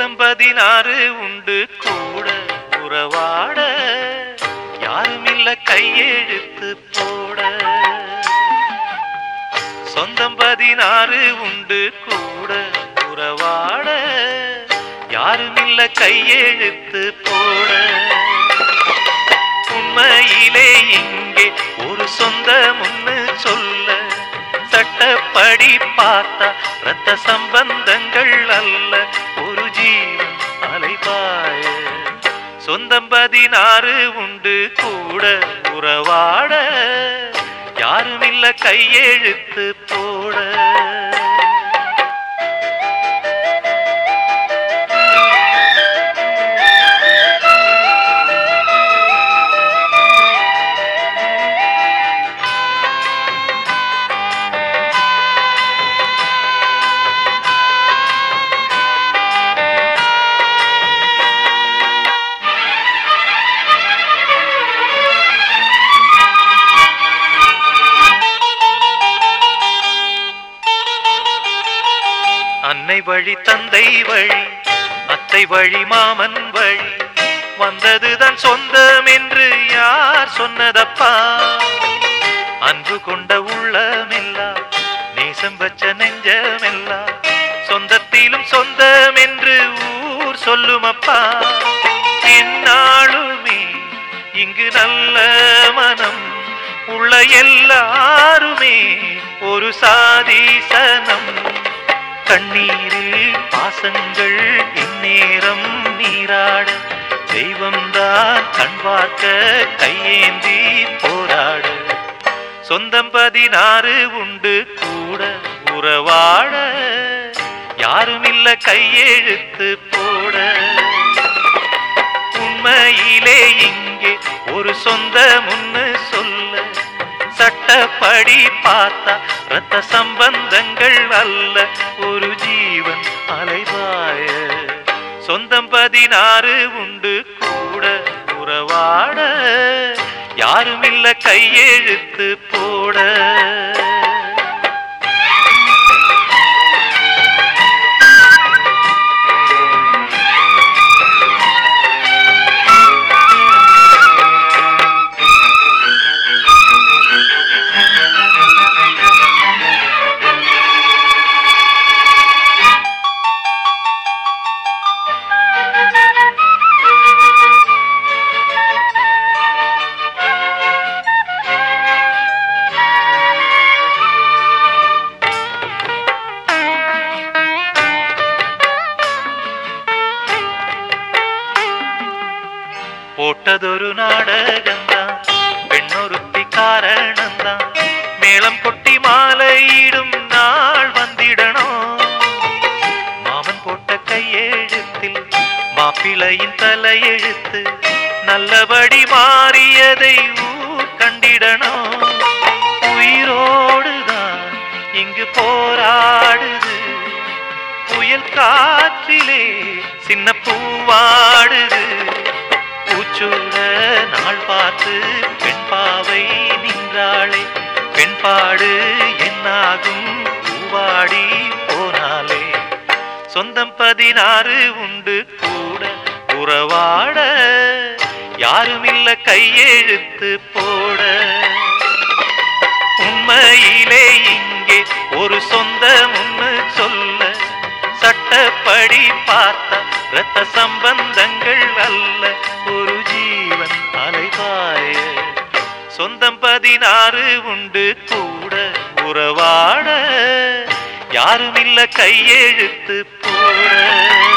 சொந்தம் பதினாறு உண்டு கூட உறவாட யாரும் இல்ல கையெழுத்து போட சொந்தம் பதினாறு உண்டு கூட உறவாட யாரும் இல்ல கையெழுத்து போட உண்மையிலே இங்கே ஒரு சொந்தம்னு சொல்ல சட்டப்படி பார்த்தா ரத்த சம்பந்தங்கள் அல்ல ஒரு ஜீவன் அலைபாய சொந்தம் பதினாறு உண்டு கூட உறவாட யாரும் இல்ல கையெழுத்து போட அன்னை வழி தந்தை வழி அத்தை வழி மாமன் வழி வந்ததுதான் சொந்தம் என்று யார் சொன்னதப்பா அன்பு கொண்ட உள்ளமெல்லாம் நேசம் வச்ச நெஞ்சமெல்லாம் சொந்தத்திலும் சொந்தம் என்று ஊர் சொல்லுமப்பா என்னாலுமே இங்கு நல்ல மனம் உள்ள எல்லாருமே ஒரு சாதீசனம் கண்ணீரில் பாசங்கள் இந்நேரம் நீராட தெய்வம்தான் கண் பார்க்க கையேந்தி போராட சொந்தம் பதினாறு உண்டு கூட உறவாட யாரும் இல்ல கையெழுத்து போட உண்மையிலே இங்கே ஒரு சொந்த முன்னு சொல்ல சட்டப்படி பார்த்தா ரத்த சம்பந்தங்கள் அல்ல ஒரு ஜீவன் அலைவாய சொந்தம் பதினாறு உண்டு கூட உறவாட யாரும் இல்ல கையெழுத்து போட போட்டதொரு நாடகம்தான் பெண்ணொருத்தி காரணம்தான் மேளம் கொட்டி மாலையிடும் நாள் வந்திடணும் மாமன் போட்ட கையெழுத்தில் மாப்பிளையின் தலையெழுத்து நல்லபடி மாறியதை ஊர் கண்டிடணும் உயிரோடுதான் இங்கு போராடுது புயல் காற்றிலே சின்ன பூவாடுது பூச்சூட நாள் பார்த்து பெண் பாவை நின்றாளே பெண் பாடு என்னாகும் பூவாடி போனாலே சொந்தம் பதினாறு உண்டு கூட உறவாட யாரும் இல்ல கையெழுத்து போட உண்மையிலே இங்கே ஒரு சொந்த முன்னு சொல்ல சட்டப்படி பார்த்த ரத்த சம்பந்தங்கள் அல்ல ஒரு ஜீவன் அலைவாய சொந்தம் பதினாறு உண்டு கூட உறவாட யாரும் இல்ல கையெழுத்து போட